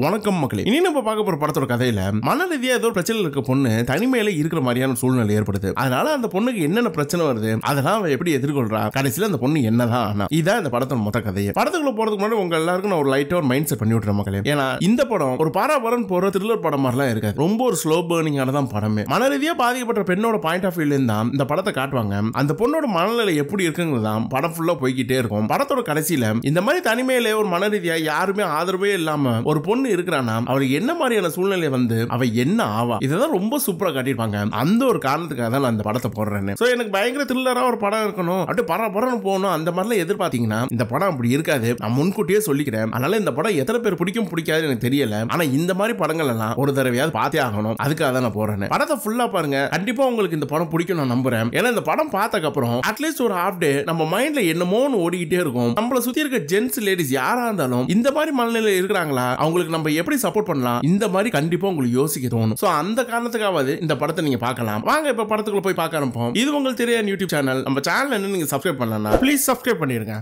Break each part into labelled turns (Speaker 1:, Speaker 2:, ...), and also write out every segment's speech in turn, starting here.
Speaker 1: வணக்கம் மக்களே இனி நம்ம பார்க்க போற படத்தோட கதையில மன ரீதியா ஏதோ ஒரு பிரச்சனை இருக்க பொண்ணு தனிமையில இருக்கிற மாதிரியான சூழ்நிலை ஏற்படுது அதனால அந்த பொண்ணுக்கு என்னென்ன பிரச்சனை வருது அதெல்லாம் அவ எப்படி எதிர்கொள்றா கடைசியில அந்த பொண்ணு என்னதான் ஆனா இதான் இந்த படத்தோட மொத்த கதையை படத்துக்குள்ள போறதுக்கு முன்னாடி உங்க எல்லாருக்கும் நான் ஒரு லைட்டா ஒரு மைண்ட் செட் பண்ணி விட்டுறேன் மக்களே ஏன்னா இந்த படம் ஒரு பாராபரன் போற த்ரில்லர் படம் மாதிரிலாம் இருக்காது ரொம்ப ஒரு ஸ்லோ பேர்னிங்கான தான் படமே மன ரீதியா பாதிக்கப்பட்ட பெண்ணோட பாயிண்ட் ஆஃப் வியூல தான் இந்த படத்தை காட்டுவாங்க அந்த பொண்ணோட மனநிலை எப்படி இருக்குங்கிறது தான் படம் ஃபுல்லா போய்கிட்டே இருக்கும் படத்தோட கடைசியில இந்த மாதிரி தனிமையில ஒரு மன ரீதியா யாருமே ஆதரவே இல்லாம ஒரு பொண்ணு இருக்கிறானா அவளுக்கு என்ன மாதிரியான சூழ்நிலை வந்து அவ என்ன ஆவா இததான் ரொம்ப சூப்பரா காட்டியிருப்பாங்க அந்த ஒரு காரணத்துக்காக தான் நான் இந்த படத்தை போடுறேன் சோ எனக்கு பயங்கர த்ரில்லரா ஒரு படம் இருக்கணும் அப்படியே பர பரன்னு போகணும் அந்த மாதிரிலாம் எதிர்பார்த்தீங்கன்னா இந்த படம் அப்படி இருக்காது நான் முன்கூட்டியே சொல்லிக்கிறேன் அதனால இந்த படம் எத்தனை பேர் பிடிக்கும் பிடிக்காது எனக்கு தெரியல ஆனா இந்த மாதிரி படங்கள் எல்லாம் ஒரு தடவையாவது பார்த்தே ஆகணும் அதுக்காக தான் நான் போறேன் படத்தை ஃபுல்லா பாருங்க கண்டிப்பா உங்களுக்கு இந்த படம் பிடிக்கும் நான் நம்புறேன் ஏன்னா இந்த படம் பார்த்ததுக்கு அப்புறம் அட்லீஸ்ட் ஒரு ஹாஃப் டே நம்ம மைண்ட்ல என்னமோன்னு ஓடிக்கிட்டே இருக்கும் நம்மள சுத்தி இருக்க ஜென்ஸ் லேடிஸ் யாரா இருந்தாலும் இந்த மாதிரி மனநிலையில இருக்கிறாங்களா அவங்களுக்கு நம்ம எப்படி சப்போர்ட் பண்ணலாம் இந்த மாதிரி கண்டிப்பா உங்களுக்கு யோசிக்க தோணும் சோ அந்த காரணத்துக்காவது இந்த படத்தை நீங்க பார்க்கலாம் வாங்க இப்ப படத்துக்குள்ள போய் பார்க்க ஆரம்பிப்போம் இது உங்களுக்கு தெரியாத யூடியூப் சேனல் நம்ம சேனல் என்ன நீங்க சப்ஸ்கிரைப் பண்ணலாம் ப்ளீஸ் சப்ஸ்கிரைப் பண்ணிருங்க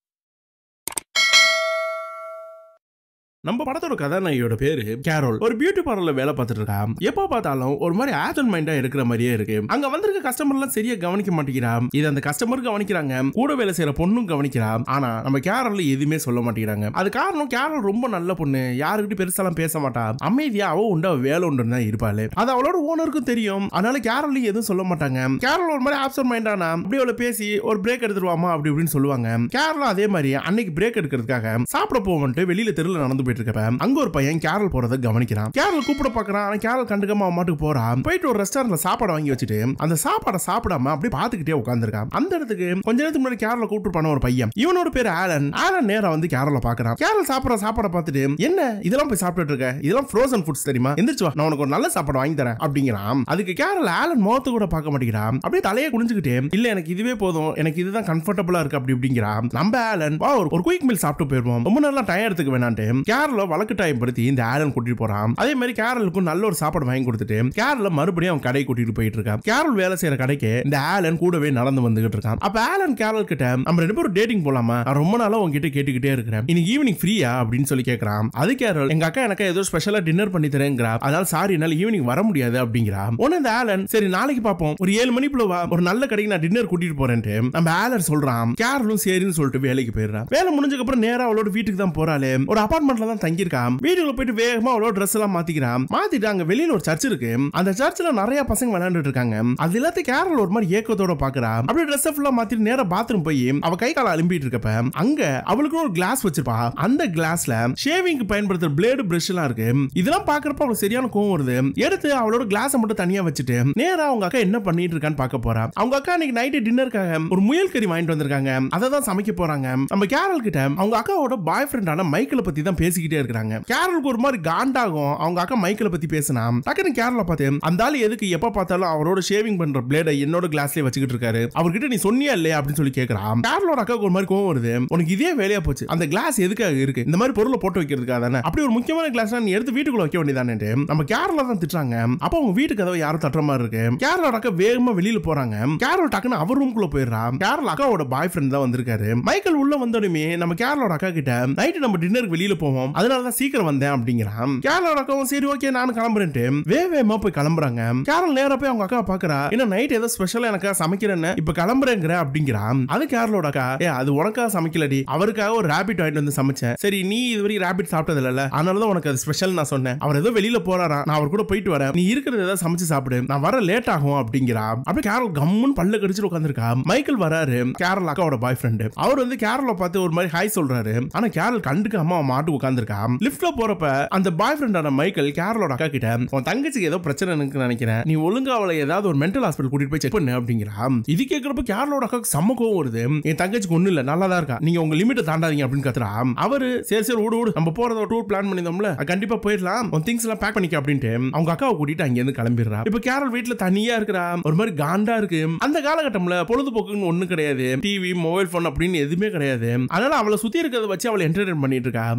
Speaker 1: நம்ம படத்தோட கதாநாயகியோட பேரு கேரோல் ஒரு பியூட்டி பார்லர்ல வேலை பார்த்துட்டு இருக்கா எப்போ பார்த்தாலும் ஒரு மாதிரி ஆக்சன் மைண்டா இருக்கிற மாதிரியே இருக்கு அங்க வந்திருக்க கஸ்டமர் எல்லாம் சரியா கவனிக்க மாட்டேங்கிறா இது அந்த கஸ்டமர் கவனிக்கிறாங்க கூட வேலை செய்யற பொண்ணும் கவனிக்கிறா ஆனா நம்ம கேரோல்ல எதுவுமே சொல்ல மாட்டேங்கிறாங்க அது காரணம் கேரோல் ரொம்ப நல்ல பொண்ணு யாருக்கிட்ட பெருசாலாம் பேச மாட்டா அமைதியா அவ உண்டு அவ வேலை உண்டு தான் இருப்பாளு அது அவளோட ஓனருக்கும் தெரியும் அதனால கேரோல் எதுவும் சொல்ல மாட்டாங்க கேரோல் ஒரு மாதிரி ஆப்சன் மைண்டானா அப்படி அவளை பேசி ஒரு பிரேக் எடுத்துருவாமா அப்படி இப்படின்னு சொல்லுவாங்க கேரளா அதே மாதிரி அன்னைக்கு பிரேக் எடுக்கிறதுக்காக சாப்பிட போவன்ட்டு வெளியில தெருல நடந்து போயிட்டு இருக்கப்ப அங்க ஒரு பையன் கேரல் போறத கவனிக்கிறான் கேரல் கூப்பிட பாக்குறான் ஆனா கேரல் கண்டுக்காம அவன் மாட்டுக்கு போறான் போயிட்டு ஒரு ரெஸ்டாரண்ட்ல சாப்பாடு வாங்கி வச்சுட்டு அந்த சாப்பாடை சாப்பிடாம அப்படியே பாத்துக்கிட்டே உட்காந்துருக்கான் அந்த இடத்துக்கு கொஞ்ச நேரத்துக்கு முன்னாடி கேரள கூப்பிட்டு பண்ண ஒரு பையன் இவனோட பேர் ஆலன் ஆலன் நேரா வந்து கேரள பாக்குறான் கேரல் சாப்பிடுற சாப்பாடை பார்த்துட்டு என்ன இதெல்லாம் போய் சாப்பிட்டுட்டு இருக்க இதெல்லாம் ஃப்ரோசன் ஃபுட்ஸ் தெரியுமா எந்திரிச்சு வா நான் உனக்கு ஒரு நல்ல சாப்பாடு வாங்கி தரேன் அப்படிங்கிறான் அதுக்கு கேரல் ஆலன் முகத்து கூட பார்க்க மாட்டேங்கிறான் அப்படியே தலையை குனிஞ்சுக்கிட்டு இல்ல எனக்கு இதுவே போதும் எனக்கு இதுதான் கம்ஃபர்டபுளா இருக்கு அப்படி இப்படிங்கிறான் நம்ம ஆலன் வா ஒரு குயிக் மீல் சாப்பிட்டு போயிருவோம் ரொம்ப நல்லா டயம் எடுத்துக்க வேணான்ட்டு கேரள வழக்கு டைம் படுத்தி இந்த ஆலன் கூட்டிட்டு போறான் அதே மாதிரி கேரலுக்கும் நல்ல ஒரு சாப்பாடு வாங்கி கொடுத்துட்டு கேரள மறுபடியும் அவன் கடை கூட்டிட்டு போயிட்டு இருக்கான் கேரல் வேலை செய்யற கடைக்கு இந்த ஆலன் கூடவே நடந்து வந்துகிட்டு இருக்கான் அப்ப ஆலன் கேரல் கிட்ட நம்ம ரெண்டு பேரும் டேட்டிங் போலாமா நான் ரொம்ப நாளா உங்ககிட்ட கேட்டுக்கிட்டே இருக்கிறேன் இன்னைக்கு ஈவினிங் ஃப்ரீயா அப்படின்னு சொல்லி கேட்கறான் அது கேரல் எங்க அக்கா எனக்கு ஏதோ ஸ்பெஷலா டின்னர் பண்ணி தரேங்கிறா அதனால சாரி என்னால ஈவினிங் வர முடியாது அப்படிங்கிறா உடனே இந்த ஆலன் சரி நாளைக்கு பார்ப்போம் ஒரு ஏழு மணிக்குள்ள வா ஒரு நல்ல கடைக்கு நான் டின்னர் கூட்டிட்டு போறேன்ட்டு நம்ம ஆலன் சொல்றான் கேரலும் சரின்னு சொல்லிட்டு வேலைக்கு போயிடுறான் வேலை முடிஞ்சதுக்கு அப்புறம் நேரா அவளோட வீட்டுக்கு தான் போறாளே ஒரு அபார்ட்மெண்ட்ல தான் தங்கியிருக்கான் வீட்டுக்குள்ள போயிட்டு வேகமா அவளோட ட்ரெஸ் எல்லாம் மாத்திக்கிறான் மாத்திட்டு அங்க வெளியில ஒரு சர்ச் இருக்கு அந்த சர்ச்ல நிறைய பசங்க விளையாண்டுட்டு இருக்காங்க அது எல்லாத்தையும் கேரல் ஒரு மாதிரி ஏக்கத்தோட பாக்குறா அப்படியே ட்ரெஸ் ஃபுல்லா மாத்திட்டு நேரா பாத்ரூம் போய் அவ கை கால அலும்பிட்டு இருக்கப்ப அங்க அவளுக்கு ஒரு கிளாஸ் வச்சிருப்பா அந்த கிளாஸ்ல ஷேவிங்க்கு பயன்படுத்துற பிளேடு பிரஷ் எல்லாம் இருக்கு இதெல்லாம் பாக்குறப்ப அவளுக்கு சரியான கோவம் வருது எடுத்து அவளோட கிளாஸை மட்டும் தனியா வச்சுட்டு நேரா அவங்க அக்கா என்ன பண்ணிட்டு இருக்கான்னு பார்க்க போறா அவங்க அக்கா இன்னைக்கு நைட்டு டின்னருக்காக ஒரு முயல் கறி வாங்கிட்டு வந்திருக்காங்க அதை தான் சமைக்க போறாங்க நம்ம கேரல் கிட்ட அவங்க அக்காவோட பாய் ஃப்ரெண்டான மைக்கிளை பத்தி தான் பேசிக்கிட்டே இருக்காங்க கேரலுக்கு ஒரு மாதிரி காண்டாகும் அவங்க அக்கா மைக்கிளை பத்தி பேசினா டக்குனு கேரள பார்த்து அந்த ஆளு எதுக்கு எப்ப பார்த்தாலும் அவரோட ஷேவிங் பண்ற பிளேட என்னோட கிளாஸ்லயே வச்சுக்கிட்டு இருக்காரு அவர்கிட்ட நீ சொன்னியா இல்லையா அப்படின்னு சொல்லி கேக்குறான் கேரளோட அக்காவுக்கு ஒரு மாதிரி கோவம் வருது உனக்கு இதே வேலையா போச்சு அந்த கிளாஸ் எதுக்காக இருக்கு இந்த மாதிரி பொருளை போட்டு வைக்கிறதுக்காக தானே அப்படி ஒரு முக்கியமான கிளாஸ் நீ எடுத்து வீட்டுக்குள்ள வைக்க வேண்டியதானே நம்ம கேரளா தான் திட்டுறாங்க அப்போ அவங்க வீட்டு கதவை யாரும் தட்டுற மாதிரி இருக்கு கேரளோட அக்கா வேகமா வெளியில போறாங்க கேரளோட டக்குன்னு அவர் ரூம்குள்ள போயிடுறா கேரளா அக்காவோட பாய் ஃப்ரெண்ட் தான் வந்திருக்காரு மைக்கேல் உள்ள வந்தோடனே நம்ம கேரளோட அக்கா கிட்ட நைட்டு நம்ம டின்னருக்கு வெளியில போவோம் அதனால தான் சீக்கிரம் வந்தேன் அப்படிங்கிறான் கேரளோட அக்காவும் சரி ஓகே நானும் கிளம்புறேன்ட்டு வே வேகமா போய் கிளம்புறாங்க கேரள் நேரா போய் அவங்க அக்கா பாக்குறா என்ன நைட் ஏதோ ஸ்பெஷலா எனக்கு சமைக்கிறேன்னு இப்ப கிளம்புறேங்கிற அப்படிங்கிறான் அது கேரளோட அக்கா ஏ அது உனக்கா சமைக்கலடி அவருக்காக ஒரு ரேபிட் வாங்கிட்டு வந்து சமைச்சேன் சரி நீ இது வரைக்கும் ரேபிட் சாப்பிட்டது இல்ல அதனாலதான் உனக்கு அது ஸ்பெஷல் நான் சொன்னேன் அவர் ஏதோ வெளியில போறாராம் நான் அவர் கூட போயிட்டு வரேன் நீ இருக்கிறத ஏதாவது சமைச்சு சாப்பிடு நான் வர லேட் ஆகும் அப்படிங்கிறா அப்படியே கேரள் கம்முன்னு பல்ல கடிச்சிட்டு உட்காந்துருக்கா மைக்கேல் வராரு கேரள் அக்காவோட பாய் ஃப்ரெண்டு அவர் வந்து கேரள பார்த்து ஒரு மாதிரி ஹாய் சொல்றாரு ஆனா கேரள் கண்டுக்காம அவன் மாட்டு உட்காந்துருக்கா லிஃப்ட்ல போறப்ப அந்த பாய் ஃப்ரெண்டான மைக்கேல் கேரளோட அக்கா கிட்ட உன் தங்கச்சிக்கு ஏதோ பிரச்சனை இருக்குன்னு நினைக்கிறேன் நீ ஒழுங்கா அவளை ஏதாவது ஒரு மென்டல் ஹாஸ்பிட்டல் கூட்டிட்டு போய் செக் பண்ணு அப்படிங்கிறா இது கேட்கறப்ப கேரளோட அக்காக்கு செம்ம கோவம் வருது என் தங்கச்சிக்கு ஒண்ணு இல்ல நல்லா தான் இருக்கா நீங்க உங்க லிமிட்டை தாண்டாதீங்க அப்படின்னு கத்துறா அவரு சரி சரி விடு விடு நம்ம போறத டூர் பிளான் பண்ணிருந்தோம்ல அது கண்டிப்பா போயிடலாம் உன் திங்ஸ் எல்லாம் பேக் பண்ணிக்க அப்படின்ட்டு அவங்க அக்காவை கூட்டிட்டு அங்க இருந்து கிளம்பிடுறா இப்ப கேரள் வீட்டுல தனியா இருக்கிறா ஒரு மாதிரி காண்டா இருக்கு அந்த காலகட்டம்ல பொழுதுபோக்குன்னு ஒண்ணு கிடையாது டிவி மொபைல் போன் அப்படின்னு எதுவுமே கிடையாது அதனால அவளை சுத்தி இருக்கிறத வச்சு அவளை என்டர்டைன் பண்ணிட்டு இருக்கா அப்படியே அவங்க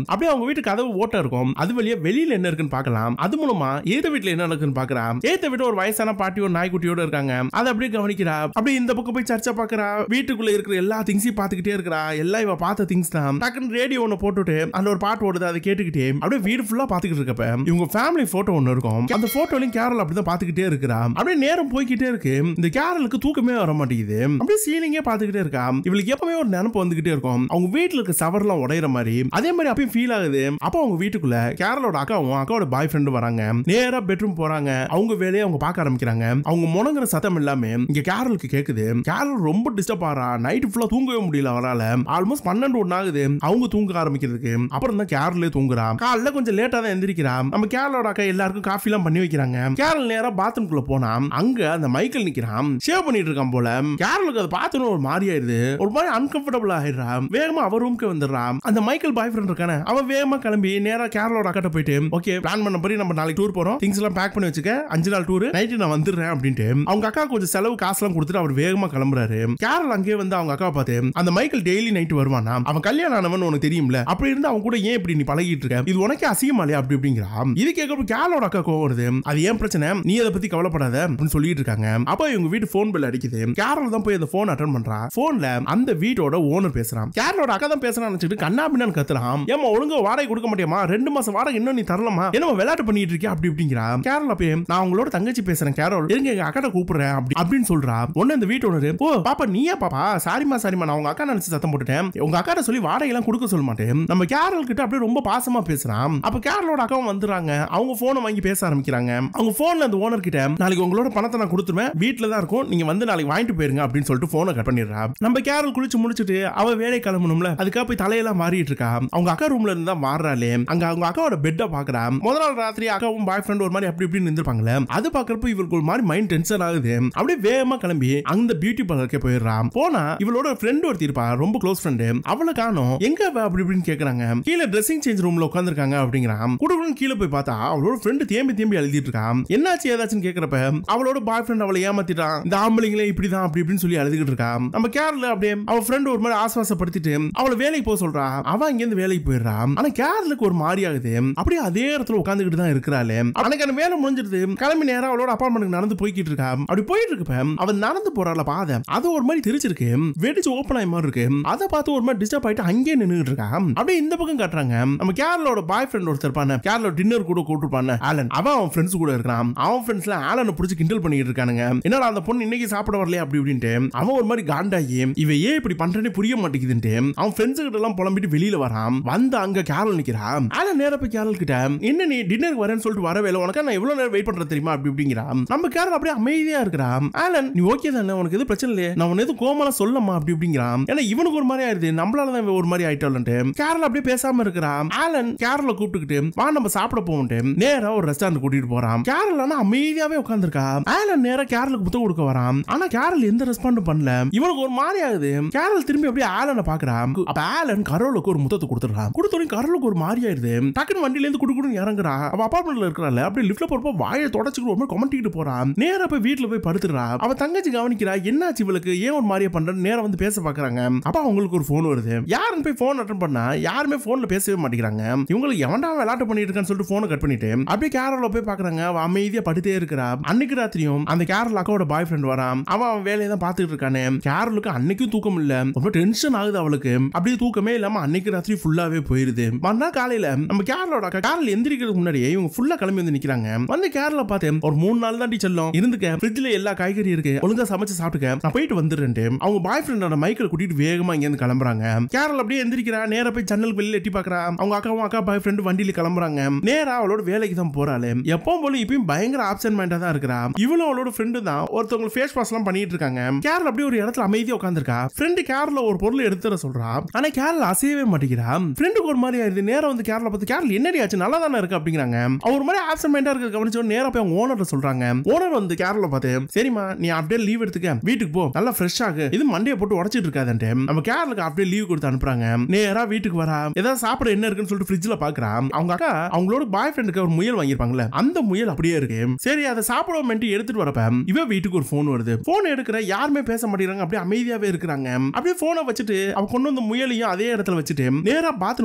Speaker 1: வீட்டு கதவு ஓட்ட இருக்கும் அது வழியா வெளியில என்ன இருக்குன்னு பார்க்கலாம் அது மூலமா ஏத்த வீட்டுல என்ன நடக்குன்னு பாக்குறான் ஏத்த வீட்டு ஒரு வயசான பாட்டி ஒரு நாய்க்குட்டியோட இருக்காங்க அதை அப்படியே கவனிக்கிறா அப்படியே இந்த பக்கம் போய் சர்ச்சை பாக்குறா வீட்டுக்குள்ள இருக்கிற எல்லா திங்ஸையும் பாத்துக்கிட்டே இருக்கிறா எல்லாம் இவ பார்த்த திங்ஸ் தான் டக்குன்னு ரேடியோ ஒண்ணு போட்டுட்டு அந்த ஒரு பாட்டு ஓடுது அதை கேட்டுக்கிட்டே அப்படியே வீடு ஃபுல்லா பாத்துக்கிட்டு இருக்கப்ப இவங்க ஃபேமிலி போட்டோ ஒண்ணு இருக்கும் அந்த போட்டோலையும் கேரள் அப்படிதான் பாத்துக்கிட்டே இருக்கிறா அப்படியே நேரம் போய்கிட்டே இருக்கு இந்த கேரளுக்கு தூக்கமே வர மாட்டேங்குது அப்படியே சீலிங்கே பாத்துக்கிட்டே இருக்கா இவளுக்கு எப்பவுமே ஒரு நினப்பு வந்துகிட்டே இருக்கும் அவங்க வீட்டுல இருக்க சவர்லாம் உடையிற மாதிரி அதே மாதிரி அப்பயும் ஃபீல் ஆகுது அப்போ அவங்க வீட்டுக்குள்ள கேரளோட அக்காவும் அக்காவோட பாய் ஃப்ரெண்டு வராங்க நேரா பெட்ரூம் போறாங்க அவங்க வேலையை அவங்க பார்க்க ஆரம்பிக்கிறாங்க அவங்க முணங்குற சத்தம் எல்லாமே இங்க கேரளுக்கு கேக்குது கேரள் ரொம்ப டிஸ்டர்ப் ஆறா நைட் ஃபுல்லா தூங்கவே முடியல அவரால ஆல்மோஸ்ட் பன்னெண்டு ஒன்னு ஆகுது அவங்க தூங்க ஆரம்பிக்கிறதுக்கு அப்புறம் தான் கேரளே தூங்குறா காலைல கொஞ்சம் லேட்டா தான் எந்திரிக்கிறா நம்ம கேரளோட அக்கா எல்லாருக்கும் காஃபி எல்லாம் பண்ணி வைக்கிறாங்க கேரள் நேரா பாத்ரூம்குள்ள போனா அங்க அந்த மைக்கேல் நிக்கிறான் ஷேவ் பண்ணிட்டு இருக்கான் போல கேரளுக்கு அதை பார்த்தோன்னு ஒரு மாதிரி ஆயிடுது ஒரு மாதிரி அன்கம்ஃபர்டபுள் ஆயிடுறா வேகமா அவர் ரூம்க்கு வந்துடுறான் அந்த மைக்கேல் பாய் ஃப்ரெண்ட் இருக்கானே அவன் வேகமா கிளம்பி நேரா கேரளோட அக்காட்ட போயிட்டு ஓகே பிளான் பண்ண படி நம்ம நாளைக்கு டூர் போறோம் திங்ஸ் எல்லாம் பேக் பண்ணி வச்சுக்க அஞ்சு நாள் டூர் நைட்டு நான் வந்துடுறேன் அப்படின்ட்டு அவங்க அக்கா கொஞ்சம் செலவு காசுலாம் கொடுத்துட்டு அவர் வேகமா கிளம்புறாரு கேரள் அங்கேயே வந்து அவங்க அக்காவை பார்த்து அந்த மைக்கேல் டெய்லி நைட் வருவானா அவன் கல்யாணம் ஆனவன் உனக்கு தெரியும்ல அப்படி இருந்து அவன் கூட ஏன் இப்படி நீ பழகிட்டு இருக்க இது உனக்கே அசிங்கமாலே அப்படி அப்படிங்கிறான் இது கேட்கறப்ப கேரளோட அக்கா கோவம் வருது அது ஏன் பிரச்சனை நீ அதை பத்தி கவலைப்படாத அப்படின்னு சொல்லிட்டு இருக்காங்க அப்ப இவங்க வீட்டு போன் பில் அடிக்குது கேரள் தான் போய் அந்த போன் அட்டன் பண்றா போன்ல அந்த வீட்டோட ஓனர் பேசுறான் கேரளோட அக்கா தான் பேசுறான்னு நினைச்சிட்டு கண்ணா பின்னான்னு கத்துறான் ஏமா ஒழுங்கா வாடகை கொடுக்க மாட்டியாமா ரெண்டு மாசம் வாடகை இன்னும் நீ தரலாமா என்ன விளையாட்டு பண்ணிட்டு இருக்கியா அப்படி இப்படிங்கிறா கேரளா போய் நான் உங்களோட தங்கச்சி பேசுறேன் கேரள் இருங்க எங்க அக்காட்ட கூப்பிடுறேன் அப்படி அப்படின்னு சொல்றா ஒண்ணு இந்த வீட்டு ஓனர் ஓ பாப்பா நீயா பாப்பா சாரிமா சாரிமா நான் உங்க அக்கா நினைச்சு சத்தம் போட்டுட்டேன் உங்க அக்காட்ட சொல்லி வாடகை எல்லாம் கொடுக்க சொல்ல மாட்டேன் நம்ம கேரள் கிட்ட அப்படியே ரொம்ப பாசமா பேசுறான் அப்ப கேரளோட அக்காவும் வந்துறாங்க அவங்க போனை வாங்கி பேச ஆரம்பிக்கிறாங்க அவங்க போன்ல அந்த ஓனர் கிட்ட நாளைக்கு உங்களோட பணத்தை நான் கொடுத்துருவேன் வீட்டுல தான் இருக்கும் நீங்க வந்து நாளைக்கு வாங்கிட்டு போயிருங்க அப்படின்னு சொல்லிட்டு போனை கட் பண்ணிடுறா நம்ம கேரள் குளிச்சு முடிச்சிட்டு அவ வேலை கிளம்பணும்ல அதுக்காக போய் தலையெல்லாம் மாறிட்டு இருக்கா அவங்க அக்கா ரூம்ல இருந்து தான் மாறுறாளே அங்க அவங்க அக்காவோட பெட்டை பாக்குறா முதல் நாள் ராத்திரி அக்காவும் பாய் ஃப்ரெண்ட் ஒரு மாதிரி அப்படி இப்படி நின்றுப்பாங்களே அது பாக்குறப்ப இவருக்கு ஒரு மாதிரி மைண்ட் டென்ஷன் ஆகுது அப்படியே வேகமா கிளம்பி அந்த பியூட்டி பார்லருக்கே போயிடுறான் போனா இவளோட ஃப்ரெண்ட் ஒருத்தி இருப்பா ரொம்ப க்ளோஸ் ஃப்ரெண்டு அவளை காணும் எங்க அவ அப்படி இப்படின்னு கேக்குறாங்க கீழே ட்ரெஸ்ஸிங் சேஞ்ச் ரூம்ல உட்காந்துருக்காங்க அப்படிங்கிறான் குடுக்குன்னு கீழே போய் பார்த்தா அவளோட ஃப்ரெண்டு தேம்பி தேம்பி எழுதிட்டு இருக்கான் என்னாச்சு ஏதாச்சுன்னு கேக்குறப்ப அவளோட பாய் ஃப்ரெண்ட் அவளை ஏமாத்திட்டான் இந்த ஆம்பளைங்களே இப்படிதான் அப்படி இப்படின்னு சொல்லி அழுதுகிட்டு இருக்கான் நம்ம கேரள அப்படியே அவ ஃப்ரெண்ட் ஒரு மாதிரி ஆசுவாசப்படுத்திட்டு அவளை வேலைக்கு போக சொல்றா அவ இங்க இருந்து வேலைக்கு போயிடுறா ஆனா கேரளுக்கு ஒரு மாதிரி ஆகுது அப்படியே அதே இடத்துல உட்காந்துக்கிட்டு தான் இருக்கிறாளே அவனுக்கு அந்த வேலை முடிஞ்சிருது கிளம்பி நேரா அவளோட அப்பார்ட்மெண்ட்டுக்கு நடந்து போய்கிட்டு இருக்கா அப்படி போயிட்டு இருக்கப்ப அவன் நடந்து போறாள பாதை அது ஒரு மாதிரி தெரிச்சிருக்கு வெடிச்சு ஓப்பன் ஆகி மாதிரி இருக்கு அதை பார்த்து ஒரு மாதிரி டிஸ்டர்ப் ஆயிட்டு அங்கேயே நின்னுட்டு இருக்கா அப்படியே இந்த பக்கம் காட்டுறாங்க நம்ம கேரளோட பாய் ஃப்ரெண்ட் ஒருத்தர் இருப்பான கேரளா டின்னர் கூட கூட்டிருப்பான ஆலன் அவன் அவன் ஃப்ரெண்ட்ஸ் கூட இருக்கிறான் அவன் ஃப்ரெண்ட்ஸ்ல ஆலனை பிடிச்சி கிண்டல் பண்ணிட்டு இருக்கானுங்க என்னடா அந்த பொண்ணு இன்னைக்கு சாப்பிட வரலையா அப்படி இப்படின்ட்டு அவன் ஒரு மாதிரி காண்டாகி இவ ஏன் இப்படி பண்றேன்னு புரிய மாட்டேங்குதுன்ட்டு அவன் ஃப்ரெண்ட்ஸ் கிட்ட எல்லாம் புலம்பிட்டு வெளியில வரான் வந்து அங்க கேரள் நிக்கிறான் ஆலன் நேரா போய் கேரள் கிட்ட என்ன நீ டின்னருக்கு வரேன்னு சொல்லிட்டு வரவே இல்லை உனக்கு நான் எவ்வளவு நேரம் வெயிட் பண்றது தெரியுமா அப்படி இப்படிங்கிறான் நம்ம கேரள் அப்படியே அமைதியா இருக்கிறான் ஆலன் நீ ஓகே தானே உனக்கு எதுவும் பிரச்சனை இல்லையே நான் உன்ன எதுவும் கோமலா சொல்லமா அப்படி இப்படிங்கிறான் ஏன்னா இவனுக்கு ஒரு மாதிரி ஆயிருது நம்மளால தான் இவன் ஒரு மாதிரி ஆயிட்டாலன்ட்டு கேரள் அப்படியே பேசாம இருக்கிறான் ஆலன் கேரள கூப்பிட்டுக்கிட்டு வா நம்ம சாப்பிட போவோம்ட்டு நேரா ஒரு ரெஸ்டாரண்ட் கூட்டிட்டு போறான் கேரள் ஆனா அமைதியாவே உட்காந்துருக்கா ஆலன் நேரா கேரளுக்கு புத்தகம் கொடுக்க வரான் ஆனா கேரள் எந்த ரெஸ்பாண்டும் பண்ணல இவனுக்கு ஒரு மாதிரி ஆகுது கேரள் திரும்பி அப்படியே ஆலனை பாக்குறான் அப்ப ஆலன் கரோலுக்கு ஒரு முத்தத்தை கொடுத்துறான் கொடுத்தோடனே கரோலுக்கு ஒரு மாதிரி ஆயிருது டக்குனு வண்டியில இருந்து குடுக்குன்னு இறங்குறா அவ அபார்ட்மெண்ட்ல இருக்கிறாள் அப்படியே லிஃப்ட்ல போறப்ப வாயை தொடச்சுக்கிட்டு ஒரு மாதிரி கொமட்டிக்கிட்டு போறான் நேரா போய் வீட்டுல போய் படுத்துறா அவ தங்கச்சி கவனிக்கிறா என்னாச்சு இவளுக்கு ஏன் ஒரு மாதிரியா பண்றேன்னு நேரா வந்து பேச பாக்குறாங்க அப்ப அவங்களுக்கு ஒரு போன் வருது யாருன்னு போய் போன் அட்டன் பண்ணா யாருமே போன்ல பேசவே மாட்டேங்கிறாங்க இவங்களுக்கு எவன்டா விளையாட்டு பண்ணிட்டு இருக்கான்னு சொல்லிட்டு போனை கட் பண்ணிட்டு அப்படியே கேரளா போய் பாக்குறாங்க அவ அமைதியா படுத்தே இருக்கிறா அன்னைக்கு ராத்திரியும் அந்த கேரள் அக்காவோட பாய் ஃப்ரெண்ட் வரான் அவன் அவன் வேலையை தான் பாத்துட்டு இருக்கானே கேரளுக்கு அன்னைக்கும் தூக்கம் இல்ல ரொம்ப டென்ஷன் ஆகுது அவளுக்கு அப்படியே தூக்கமே இல்லாம அன்னைக்கு ராத்திரி ஃபுல்லாவே போயிருது மறுநாள் காலையில நம்ம கேரளோட அக்கா கேரள் எந்திரிக்கிறதுக்கு முன்னாடியே இவங்க ஃபுல்லா கிளம்பி வந்து நிக்கிறாங்க வந்து கேரளா பார்த்து ஒரு மூணு நாள் தான் செல்லும் இருந்துக்க ஃப்ரிட்ஜ்ல எல்லா காய்கறி இருக்கு ஒழுங்கா சமைச்சு சாப்பிட்டுக்க நான் போயிட்டு வந்துடுறேன்ட்டு அவங்க பாய் ஃப்ரெண்டோட மைக்கில் கூட்டிட்டு வேகமா இங்க இருந்து கிளம்புறாங்க கேரள் அப்படியே எந்திரிக்கிறா நேரா போய் ஜன்னல் வெளியில எட்டி பாக்குறா அவங்க அக்காவும் அக்கா பாய் ஃப்ரெண்டு வண்டியில கிளம்புறாங்க நேரா அவளோட வேலைக்கு தான் போறாளே எப்பவும் போல இப்பயும் பயங்கர ஆப்சன்ட் மைண்டா தான் இருக்கிறா இவளும் அவளோட ஃப்ரெண்டு தான் ஒருத்தவங்க ஃபேஸ் வாஷ் எல்லாம் பண்ணிட்டு இருக்காங்க கேரள் அப்படியே ஒரு இடத்துல அமைதியா உட்காந்துருக்கா ஃப்ரெண்டு கேரள ஒரு பொருள் எடுத்துற சொல்றா ஆனா கேரள அசையவே மாட்டேங்கிறா ஃப்ரெண்டுக்கு ஒரு மாதிரி ஆயிருது நேரா வந்து கேரள பார்த்து கேரள என்னடி ஆச்சு நல்லா தானே இருக்கு அப்படிங்கிறாங்க அவ ஒரு மாதிரி ஆப்சன்ட் மைண்டா இருக்க கவனிச்சோ நேரா போய் அவங்க ஓனர்ட்ட சொல்றாங்க ஓனர் வந்து கேரள பார்த்து சரிம்மா நீ அப்படியே லீவ் எடுத்துக்க வீட்டுக்கு போ நல்லா ஃப்ரெஷ் ஆகு இது மண்டையை போட்டு உடச்சிட்டு இருக்காதன்ட்டு நம்ம கேரளுக்கு அப்படியே லீவ் கொடுத்து அனுப்புறாங்க நேரா வீட்டுக்கு வரா ஏதாவது சாப்பிட என்ன இருக்குன்னு சொல்லிட்டு ஃப்ரிட்ஜ்ல பாக்குறா அவங்க அக்கா அவங்களோட பாய் ஃப்ரெண்டுக்கு ஒரு முயல் வாங்கியிருப்பாங்கல்ல அந்த முயல் அப்படியே இருக்கு சரி அதை சாப்பிடுவோம்ட்டு எடுத்துட்டு வரப்ப இவ வீட்டுக்கு ஒரு போன் வருது போன் எடுக்கிற யாருமே பேச மாட்டேங்கிறாங்க அப்படியே அமைதியாவே இருக்கிறாங்க அப்படியே போனை வச்சுட்டு அவ கொண்டு வந்த முயலையும் அதே இடத்துல வச்சுட்டு நேரா பாத்ரூம் போறா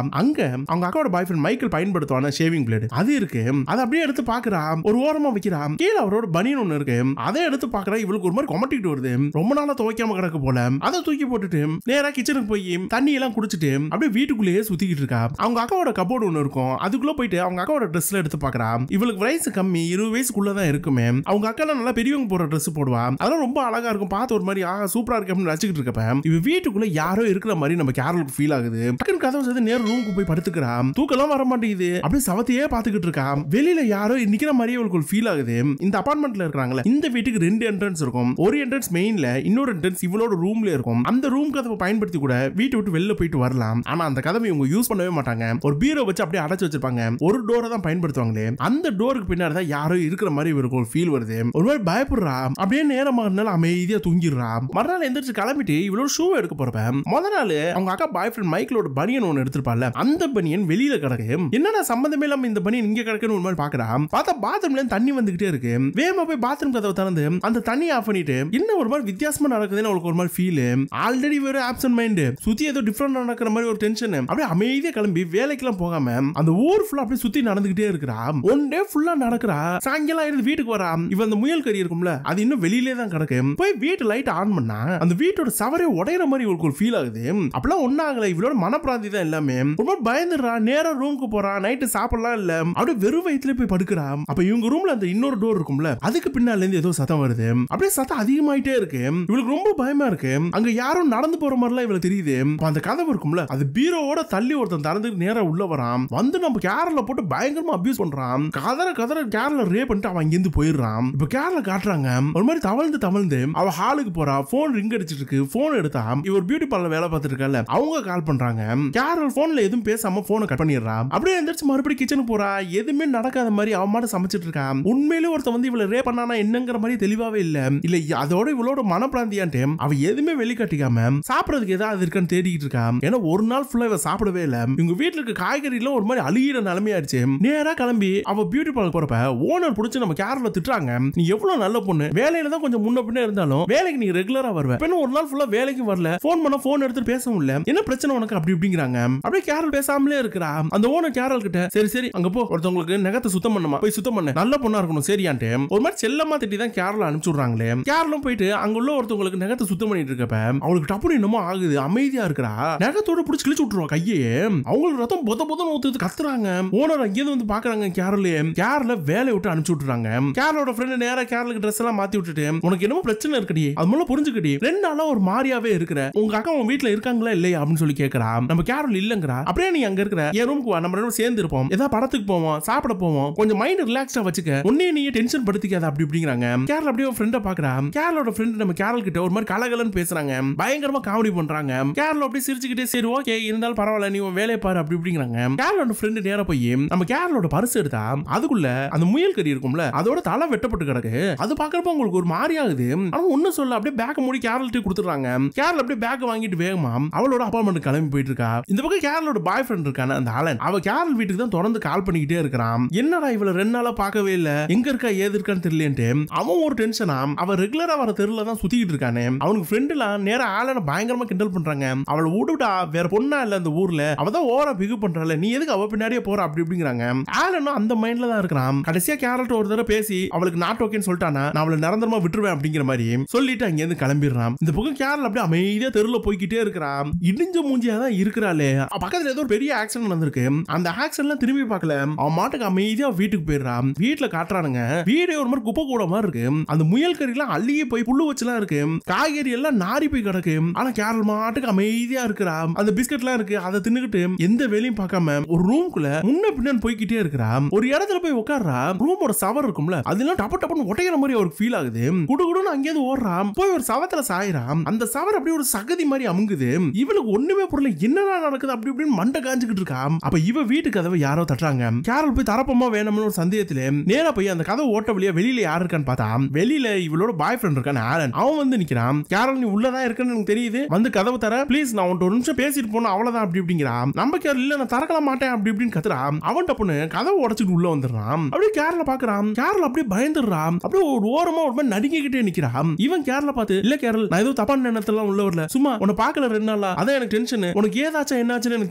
Speaker 1: அங்க அவங்க அக்காவோட பாய் ஃப்ரெண்ட் மைக்கேல் பயன்படுத்துவான ஷேவிங் பிளேடு அது இருக்கு அதை அப்படியே எடுத்து பாக்குறா ஒரு ஓரமா வைக்கிறா கீழே அவரோட பனியன் ஒண்ணு இருக்கு அதை எடுத்து பாக்குறா இவளுக்கு ஒரு மாதிரி கொமட்டிட்டு வருது ரொம்ப நாளா துவைக்காம கிடக்கு போல அதை தூக்கி போட்டுட்டு நேரா கிச்சனுக்கு போய் தண்ணி எல்லாம் குடிச்சிட்டு அப்படியே வீட்டுக்குள்ளேயே சுத்திக்கிட்டு இருக்கா அவங்க அக்காவோட கபோர்டு ஒண்ணு இருக்கும் அதுக்குள்ள போயிட்டு அவங்க அக்காவோட ட்ரெஸ்ல எடுத்து பாக்குறா இவளுக்கு வயசு கம்மி இருபது வயசுக்குள்ளதான் இருக்குமே அவங்க அக்கா நல்லா பெரியவங்க போற ட்ரெஸ் போடுவா அதெல்லாம் ரொம்ப அழகா இருக்கும் பார்த்து ஒரு மாதிரி ஆஹா சூப்பரா இருக்கு அப்படின்னு ரசிக்கிட்டு இருக்கப்ப இவ வீட்டுக்குள்ள யாரோ இருக்கிற மாதிரி நம்ம கேரளுக்கு ஃபீல் ஆகுது டக்குனு கதவை சேர்த்து நேரம் ரூமுக்கு போய் படுத்துக்கிறா தூக்கெல்லாம் வர மாட்டேங்குது அப்படியே சவத்தையே பாத்துக்கிட்டு இருக்கா வெளியில யாரோ நிக்கிற மாதிரியே அவளுக்கு ஒரு ஃபீல் ஆகுது இந்த அபார்ட்மெண்ட்ல இருக்காங்களே இந்த வீட்டுக்கு ரெண்டு என்ட்ரன்ஸ் இருக்கும் ஒரு என்ட்ரன்ஸ் மெயின்ல இன்னொரு என்ட்ரன்ஸ் இவளோட ரூம்ல இருக்கும் அந்த ரூம் கதவை பயன்படுத்தி கூட வீட்டை விட்டு வெளில போயிட்டு வரலாம் ஆனா அந்த கதவை இவங்க யூஸ் பண்ணவே மாட்டாங்க ஒரு பீரோ வச்சு அப்படியே அடைச்சு வச்சிருப்பாங்க ஒரு டோரை தான் பயன்படுத்துவாங்களே அந்த டோருக்கு பின்னாடி தான் யாரோ இருக்கிற மாதிரி இவருக்கு ஒரு ஃபீல் வருது ஒரு மாதிரி பயப்படுறா அப்படியே நேரமா இருந்தாலும் அமைதியா தூங்கிடுறா மறுநாள் எந்திரிச்சு கிளம்பிட்டு இவ்வளவு ஷூ எடுக்க போறப்ப முத நாள் அவங்க அக்கா பாய் ஃப்ரெண்ட் மைக்கிளோட பனியன் ஒன்று எடுத்திருப்பால அந்த பனியன் வெளியில கிடக்கு என்னடா சம்பந்தமே இல்லாம இந்த பனியன் இங்க கிடக்குன்னு ஒரு மாதிரி பாக்குறா பார்த்தா பாத்ரூம்ல இருந்து தண்ணி வந்துகிட்டே இருக்கு வேகமா போய் பாத்ரூம் கதவை திறந்து அந்த தண்ணி ஆஃப் பண்ணிட்டு என்ன ஒரு மாதிரி வித்தியாசமா நடக்குதுன்னு அவளுக்கு ஒரு மாதிரி ஃபீல் ஆல்ரெடி வேற ஆப்சன்ட் மைண்ட் சுத்தி ஏதோ டிஃப்ரெண்ட் நடக்கிற மாதிரி ஒரு டென்ஷன் அப்படியே அமைதியா கிளம்பி வேலைக்கெல்லாம் போகாம அந்த ஊர் ஃபுல்லா அப்படியே சுத்தி நடந்துகிட்டே இருக்கிறா ஒன் டே ஃபுல்லா நடக்கிறா சாயங்காலம் ஆயிடுது வீட்டுக்கு வரா இவ அந்த முயல் கறி இருக்கும்ல அது இன்னும் வெளியிலே தான் கிடக்கு போய் வீட்டு லைட் ஆன் பண்ணா அந்த வீட்டோட சவரே உடையிற மாதிரி இவளுக்கு ஒரு ஃபீல் ஆகுது அப்பெல்லாம் ஒன்னும் ஆகல இவளோட மனப்பிராந்தி தான் எல்லாமே ரொம்ப பயந்துடுறா நேரா ரூமுக்கு போறா நைட்டு சாப்பிடலாம் இல்ல அப்படியே வெறும் வயிற்றுல போய் படுக்கிறா அப்ப இவங்க ரூம்ல அந்த இன்னொரு டோர் இருக்கும்ல அதுக்கு பின்னால இருந்து ஏதோ சத்தம் வருது அப்படியே சத்தம் அதிகமாயிட்டே இருக்கு இவளுக்கு ரொம்ப பயமா இருக்கு அங்க யாரும் நடந்து போற மாதிரிலாம் இவளுக்கு தெரியுது அப்ப அந்த கதவு இருக்கும்ல அது பீரோவோட தள்ளி ஒருத்தன் திறந்து நேரா உள்ள வரான் வந்து நம்ம கேரள போட்டு பயங்கரமா அபியூஸ் பண்றான் கதற கதற கேரள ரே பண்ணிட்டு அவன் இங்கிருந்து போயிடுறான் இப்ப கேரள காட்டுறாங்க ஒரு மாதிரி தவழ்ந்து தவழ்ந்து அவ ஹாலுக்கு போறா போன் ரிங் அடிச்சிட்டு இருக்கு போன் எடுத்தா இவர் பியூட்டி பார்லர் வேலை பார்த்துட்டு இருக்கல அவங்க கால் பண்றாங்க கேரள் போன்ல எதுவும் பேசாம போனை கட் பண்ணிடுறா அப்படியே எந்திரிச்சு மறுபடியும் கிச்சனுக்கு போறா எதுவுமே நடக்காத மாதிரி அவன் மாட்ட சமைச்சிட்டு இருக்கான் உண்மையிலே ஒருத்தன் வந்து இவளை ரே பண்ணானா என்னங்கிற மாதிரி தெளிவாவே இல்ல இல்ல அதோட இவளோட மனப்பிராந்தியான்ட்டு அவ எதுவுமே வெளிக்காட்டிக்காம சாப்பிடறதுக்கு ஏதாவது இருக்கான்னு தேடிக்கிட்டு இருக்கா ஏன்னா ஒரு நாள் ஃபுல்லா இவ சாப்பிடவே இல்ல இவங்க வீட்டுல இருக்க காய்கறி எல்லாம் ஒரு மாதிரி அழுகிற நிலைமையாயிடுச்சு நேரா கிளம்பி அவ பியூட்டி பார்லர் போறப்ப ஓனர் புடிச்சு நம்ம கேரள திட்டுறாங்க நீ எவ்வளவு நல்ல பொண்ணு வேலையில தான் கொஞ்சம் முன்ன பின்ன இருந்தாலும் வேலைக்கு நீ ரெகுலரா வருவ பெண்ணு ஒரு நாள் ஃபுல்லா வேலைக்கு வரல போன் பண்ண போன் எடுத்து பேச முடியல என்ன பிரச்சனை உனக்கு அப்படி இப்படிங்கிறாங்க அப்படியே கேரள் பேசாமலே இருக்கிறா அந்த ஓனர் கேரள் கிட்ட சரி சரி அங்க போ ஒருத்தவங்களுக்கு நகத்தை சுத்தம் பண்ணுமா போய் சுத்தம் பண்ணு நல்ல பொண்ணா இருக்கணும் சரியான்ட்டு ஒரு மாதிரி செல்லமா திட்டி தான் கேரள அனுப்பிச்சு விடுறாங்களே கேரளும் போயிட்டு அங்க உள்ள ஒருத்தவங்களுக்கு நகத்தை சுத்தம் பண்ணிட்டு இருக்கப்ப அவளுக்கு டப்புனு என்னமோ ஆகுது அமைதியா இருக்கிறா நகத்தோட புடிச்சு கிழிச்சு விட்டுருவா கையே அவங்களுக்கு ரத்தம் பொத பொதன்னு ஊத்துது கத்துறாங்க ஓனர் அங்கேயிருந்து வந்து பாக்குறாங்க கேரளே கேரள வேலையை விட்டு அனுப்பிச்சு விட்டுறாங்க கேரளோட ஃப்ரெண்ட் நேரா கேரளுக்கு ட்ரெஸ் எல்லாம் மாத்தி விட்டுட்டு உனக்கு என்னமோ பிரச்சனை இருக்குடி அது மூலம் புரிஞ்சுக்கடி ரெண்டு நாளா ஒரு மாறியாவே இருக்கிற உங்க அக்கா உன் வீட்டுல இருக்காங்களா இல்லையா அப்படின்னு சொல்லி கேக்குறா நம்ம கேரள் இல்லங்கிறா அப்படியே நீ அங்க இருக்கிற என் ரூமுக்கு வா நம்ம ரெண்டு பேரும் சேர்ந்து இருப்போம் ஏதாவது படத்துக்கு போவோம் சாப்பிட போவோம் கொஞ்சம் மைண்ட் ரிலாக்ஸ்டா வச்சுக்க உன்னே நீ டென்ஷன் படுத்திக்காத அப்படி இப்படிங்கிறாங்க கேரள் அப்படியே ஃப்ரெண்ட பாக்குறா கேரளோட ஃப்ரெண்ட் நம்ம கேரள் கிட்ட ஒரு மாதிரி கலகலன்னு பேசுறாங்க பயங்கரமா காமெடி பண்றாங்க கேரள அப்படியே சிரிச்சுக்கிட்டே சரி ஓகே இருந்தாலும் பரவாயில்ல நீ உன் வேலையை பாரு அப்படி இப்படிங்கிறாங்க கேரளோட ஃப்ரெண்டு நேரா போய் நம்ம கேரளோட பரிசு எடுத்தா அதுக்குள்ள அந்த முயல் கறி இருக்கும்ல அதோட தலை வெட்டப்பட்டு கிடக்கு அது பாக்குறப்ப உங்களுக்கு ஒரு மாதிரி ஆகுது ஆனா ஒண்ணும் சொல்ல அப்படியே பேக்க மூடி கேரள்கிட்ட கொடுத்துறாங்க கேரள் அப்படியே பேக் வாங்கிட்டு வேகமா அவளோட அப்பார்ட்மெண்ட் கிளம்பி போயிட்டு இருக்கா இந்த பக்கம் கேரளோட பாய் ஃப்ரெண்ட் இருக்கான அந்த ஆலன் அவ கேரள் வீட்டுக்கு தான் தொடர்ந்து கால் பண்ணிக்கிட்டே இருக்கிறான் என்னடா இவள ரெண்டு நாளா பார்க்கவே இல்ல எங்க இருக்கா ஏது இருக்கான்னு தெரியலன்ட்டு அவன் ஒரு டென்ஷனா அவ ரெகுலரா வர தெருல தான் சுத்திக்கிட்டு இருக்கானே அவனுக்கு ஃப்ரெண்டுலாம் நேரா ஆலனை பயங்கரமா கிண்டல் பண்றாங்க அவளை விடுடா வேற பொண்ணா இல்ல அந்த ஊர்ல அவ தான் ஓரா பிகு பண்றாள் நீ எதுக்கு அவ பின்னாடியே போற அப்படி இப்படிங்கிறாங்க ஆலனும் அந்த மைண்ட்ல தான் இருக்கிறான் கடைசியா கேரட் ஒரு தடவை பேசி அவளுக்கு நாட் ஓகேன்னு சொல்லிட்டானா நான் அவளை நிரந்தரமா விட்டுருவேன் அப்படிங்கிற மாதிரி சொல்லிட்டு அங்க இருந்து கிளம்பிடுறான் இந்த பக்கம் கேரள் அப்படியே அமைதியா தெருல போய்கிட்டே இருக்கிறான் இடிஞ்ச மூஞ்சியா தான் இருக்கிறாளே அவ பக்கத்துல ஏதோ ஒரு பெரிய ஆக்சிடென்ட் நடந்திருக்கு அந்த ஆக்சிடென்ட்லாம் திரும்பி பார்க்கல அவன் மாட்டுக்கு அமைதியா வீட்டுக்கு போயிடுறான் வீட்டுல காட்டுறானுங்க வீடே ஒரு மாதிரி குப்பை கூட மாதிரி இருக்கு அந்த முயல் கறிலாம் அள்ளியே போய் புல்லு வச்சுலாம் இருக்கு காய்கறி எல்லாம் நாரி போய் கிடக்கு ஆனா கேரள் மாட்டுக்கு அமைதியா இருக்கிறா அந்த பிஸ்கட்லாம் இருக்கு அதை தின்னுக்கிட்டு எந்த வேலையும் பார்க்காம ஒரு ரூம்குள்ள முன்ன பின்னாடி போய்கிட்டே இருக்கிறா ஒரு இடத்துல போய் உட்கார்றா ரூமோட சவர் இருக்கும்ல அதெல்லாம் டப்பு டப்புன்னு ஒட்டையிற மாதிரி அவருக்கு ஃபீல் ஆகுது குடு குடுன்னு அங்கேயிருந்து ஓடுறான் போய் ஒரு சவத்துல சாயிறான் அந்த சவர் அப்படியே ஒரு சகதி மாதிரி அமுங்குது இவளுக்கு ஒண்ணுமே புரியல என்னடா நடக்குது அப்படி இப்படின்னு மண்டை காஞ்சுக்கிட்டு இருக்கா அப்ப இவ வீட்டு கதவை யாரோ தட்டுறாங்க கேரள் போய் தரப்பமா வேணும்னு ஒரு சந்தேகத்துல நேரா போய் அந்த கதவை ஓட்ட வழியா வெளியில யாரு இருக்கான்னு பார்த்தா வெளியில இவளோட பாய் ஃப்ரெண்ட் இருக்கான் ஆலன் அவன் வந்து நிக்கிறான் கேரள் நீ உள்ளதான் இருக்குன்னு எனக்கு தெரியுது வந்து கதவை தர ப்ளீஸ் நான் உன்ட்ட ஒரு நிமிஷம் பேசிட்டு போனா அவ்வளவுதான் அப்படி இப்படிங்கிறான் நம்ம கேரள் இல்ல நான் திறக்கல மாட்டேன் அப்படி இப்படின்னு கத்துறான் அவன்கிட்ட பொண்ணு கதவை உடச்சிட்டு உள்ள வந்துடுறான் அப்படியே கேரள பாக்குறான் கேரள அப்படியே பயந்துடுறான் அப்படியே ஒரு ஓரமா ஒரு மாதிரி நடுங்கிக்கிட்டே நிக்கிறான் இவன் கேரள பார்த்து இல்ல கேரள் நான் ஏதோ தப்பான எண்ணத்துல உள்ள வரல சும்மா உன்னை பார்க்கல ரெண்டு நாளா அதான் எனக்கு டென்ஷன் உனக்கு ஏதாச்சும் என்னாச்சுன்னு எனக்கு